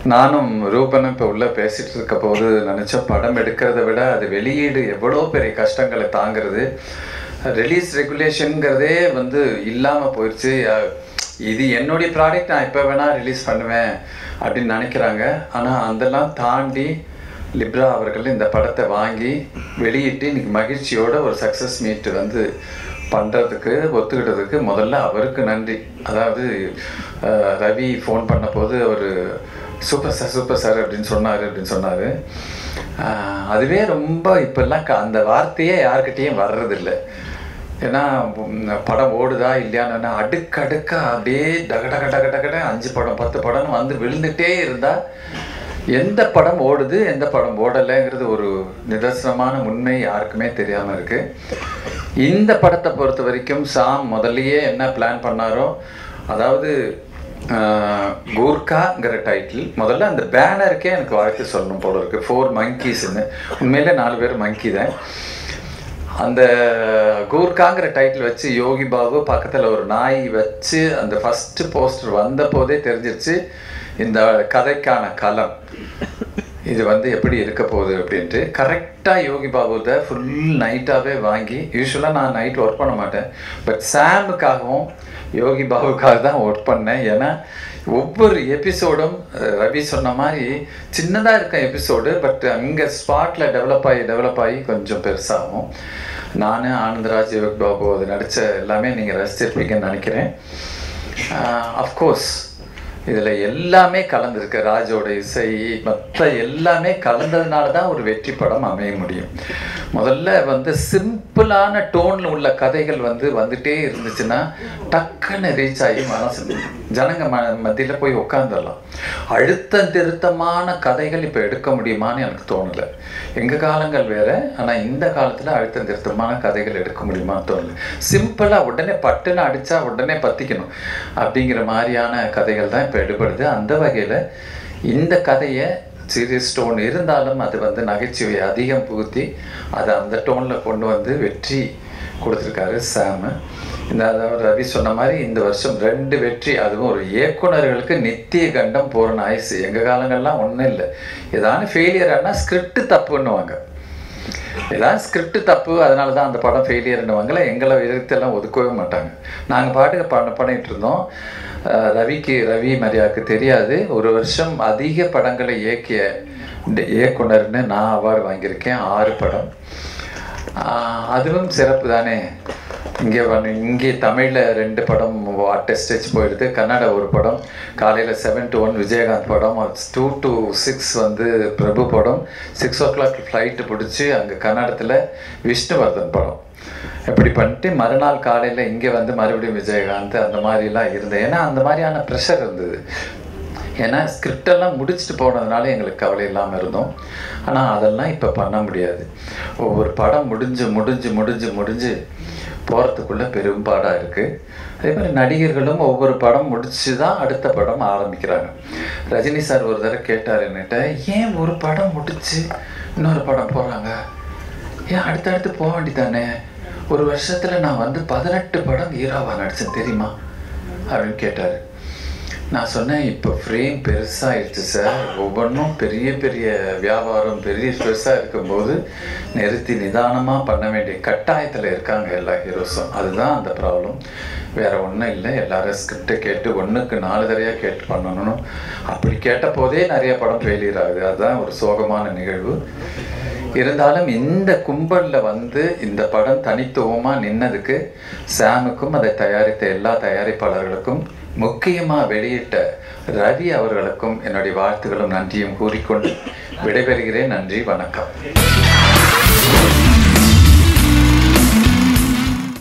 நானும் ரூபனும் இப்போ உள்ள பேசிட்டு இருக்க போது நினச்ச படம் எடுக்கிறத விட அது வெளியீடு எவ்வளோ பெரிய கஷ்டங்களை தாங்கிறது ரிலீஸ் ரெகுலேஷனுங்கிறதே வந்து இல்லாமல் போயிடுச்சு அஹ் இது என்னுடைய ப்ராடக்ட் நான் எப்போ வேணால் ரிலீஸ் பண்ணுவேன் அப்படின்னு நினைக்கிறாங்க ஆனால் அதெல்லாம் தாண்டி லிப்ரா அவர்கள் இந்த படத்தை வாங்கி வெளியிட்டு இன்னைக்கு மகிழ்ச்சியோட ஒரு சக்ஸஸ் மீட் வந்து பண்ணுறதுக்கு ஒத்துக்கிட்டதுக்கு முதல்ல அவருக்கு நன்றி அதாவது அஹ், ரவி ஃபோன் பண்ண போது அவர் சூப்பர் சார் சூப்பர் சார் அப்படின்னு சொன்னார் அப்படின்னு சொன்னார் அதுவே ரொம்ப இப்போல்லாம் க- அந்த வார்த்தையே யாருக்கிட்டேயும் வர்றதில்லை ஏன்னா உம், படம் ஓடுதா இல்லையான்னு அடுக்கடுக்கா அப்படியே டக டக டக டகட அஞ்சு படம் பத்து படம்னு வந்து விழுந்துட்டே இருந்தா எந்த படம் ஓடுது எந்த படம் ஓடலைங்கிறது ஒரு நிதர்சனமான உண்மை யாருக்குமே தெரியாம இருக்கு இந்த படத்தை பொறுத்த வரைக்கும் சாம் முதல்லயே என்ன பிளான் பண்ணாரோ அதாவது ஆஹ், கூர்காங்கிற டைட்டில் முதல்ல அந்த பேனருக்கே எனக்கு வாழ்த்து சொல்லணும் போல இருக்கு ஃபோர் மங்கீஸ்ன்னு உண்மையிலே நாலு பேர் மங்கி தான் அந்த கூர்காங்கிற டைட்டில் வச்சு யோகி பாபு பக்கத்தில் ஒரு நாய் வச்சு அந்த ஃபஸ்ட்டு போஸ்டர் வந்த போதே தெரிஞ்சிருச்சு இந்த கதைக்கான களம் இது வந்து எப்படி இருக்க போகுது அப்படின்ட்டு கரெக்டாக யோகி பாபுதை ஃபுல் நைட்டாகவே வாங்கி யூஸ்வலாக நான் நைட் ஒர்க் பண்ண மாட்டேன் பட் சாமுக்காகவும் யோகி பாபுக்காக தான் ஒர்க் பண்ணேன் ஏன்னா ஒவ்வொரு எபிசோடும் ரவி சொன்ன மாதிரி சின்னதாக இருக்க எபிசோடு பட் அங்கே ஸ்பாட்டில் டெவலப் ஆகி டெவலப் ஆகி கொஞ்சம் பெருசாகும் நான் ஆனந்தராஜ் யோகி பாபு அது நடித்த எல்லாமே நீங்கள் ரசிச்சிருப்பீங்கன்னு நினைக்கிறேன் அஃப்கோர்ஸ் இதில் எல்லாமே கலந்துருக்கு ராஜோட இசை மற்ற எல்லாமே கலந்ததுனால தான் ஒரு வெற்றி படம் அமைய முடியும் முதல்ல வந்து சிம்பிளான டோனில் உள்ள கதைகள் வந்து வந்துட்டே இருந்துச்சுன்னா டக்குன்னு ரீச் ஆகி மனசு ஜனங்க ம மத்தியில் போய் உட்காந்துடலாம் அழுத்த திருத்தமான கதைகள் இப்போ எடுக்க முடியுமான்னு எனக்கு தோணலை எங்கள் காலங்கள் வேற ஆனால் இந்த காலத்தில் அழுத்த திருத்தமான கதைகள் எடுக்க முடியுமான்னு தோணலை சிம்பிளாக உடனே பட்டுன்னு அடித்தா உடனே பற்றிக்கணும் அப்படிங்கிற மாதிரியான கதைகள் தான் இப்போ எடுபடுது அந்த வகையில் இந்த கதையை சீரியஸ் டோன் இருந்தாலும் அது வந்து நகைச்சுவை அதிகம் புகுத்தி அதை அந்த டோனில் கொண்டு வந்து வெற்றி கொடுத்துருக்காரு சாமு இந்த அதாவது ரவி சொன்ன மாதிரி இந்த வருஷம் ரெண்டு வெற்றி அதுவும் ஒரு இயக்குனர்களுக்கு நித்திய கண்டம் பூரண ஆயுசு எங்கள் காலங்கள்லாம் ஒன்றும் இல்லை ஏதாவது ஃபெயிலியர் ஆனால் ஸ்கிரிப்ட் தப்புன்னுவாங்க ஏதாவது ஸ்கிரிப்ட் தப்பு அதனால தான் அந்த படம் ஃபெயிலியர்னுவாங்களே எங்களை எதிர்த்தெல்லாம் ஒதுக்கவே மாட்டாங்க நாங்கள் பாட்டுக்கு பண்ண பண்ணிட்டு இருந்தோம் அஹ் ரவிக்கு ரவி மரியாவுக்கு தெரியாது ஒரு வருஷம் அதிக படங்களை இயக்கிய ட- இயக்குனர்னு நான் அவார்டு வாங்கியிருக்கேன் ஆறு படம் ஆஹ் அதுவும் சிறப்பு தானே இங்கே வந்து இங்கே தமிழில் ரெண்டு படம் டெஸ்டேஜ் போயிடுது கன்னடா ஒரு படம் காலையில் செவன் டு ஒன் விஜயகாந்த் படம் டூ டு சிக்ஸ் வந்து பிரபு படம் சிக்ஸ் ஓ கிளாக் ஃப்ளைட்டு பிடிச்சி அங்கே கன்னடத்தில் விஷ்ணுவர்தன் படம் இப்படி பண்ணிட்டு மறுநாள் காலையில் இங்கே வந்து மறுபடியும் விஜயகாந்த் அந்த மாதிரிலாம் இருந்தேன் ஏன்னா அந்த மாதிரியான ப்ரெஷர் இருந்தது ஏன்னா ஸ்கிரிப்டெல்லாம் முடிச்சுட்டு போனதுனால எங்களுக்கு கவலை இல்லாமல் இருந்தோம் ஆனால் அதெல்லாம் இப்போ பண்ண முடியாது ஒவ்வொரு படம் முடிஞ்சு முடிஞ்சு முடிஞ்சு முடிஞ்சு போகிறதுக்குள்ளே பெரும்பாடாக இருக்குது அதே மாதிரி நடிகர்களும் ஒவ்வொரு படம் முடிச்சு தான் அடுத்த படம் ஆரம்பிக்கிறாங்க ரஜினி சார் ஒரு தடவை கேட்டார் என்கிட்ட ஏன் ஒரு படம் முடிச்சு இன்னொரு படம் போகிறாங்க ஏன் அடுத்தடுத்து போக வேண்டியதானே ஒரு வருஷத்தில் நான் வந்து பதினெட்டு படம் ஹீரோவாக நடித்தேன் தெரியுமா அப்படின்னு கேட்டார் நான் சொன்னேன் இப்போ ஃப்ரேம் பெருசாகிடுச்சு சார் ஒவ்வொன்றும் பெரிய பெரிய வியாபாரம் பெரிய பெருசாக இருக்கும்போது நிறுத்தி நிதானமாக பண்ண வேண்டிய கட்டாயத்தில் இருக்காங்க எல்லா ஹீரோஸும் அதுதான் அந்த ப்ராப்ளம் வேற ஒன்றும் இல்லை எல்லாரும் ஸ்கிரிப்டை கேட்டு ஒன்றுக்கு நாலு தடவையாக கேட்டு பண்ணணும் அப்படி கேட்ட போதே நிறைய படம் ஃபெயிலியர் ஆகுது அதுதான் ஒரு சோகமான நிகழ்வு இருந்தாலும் இந்த கும்பலில் வந்து இந்த படம் தனித்துவமாக நின்னதுக்கு சாமுக்கும் அதை தயாரித்த எல்லா தயாரிப்பாளர்களுக்கும் முக்கியமாக வெளியிட்ட ரவி அவர்களுக்கும் என்னுடைய வாழ்த்துகளும் நன்றியும் கூறிக்கொண்டு விடைபெறுகிறேன் நன்றி வணக்கம்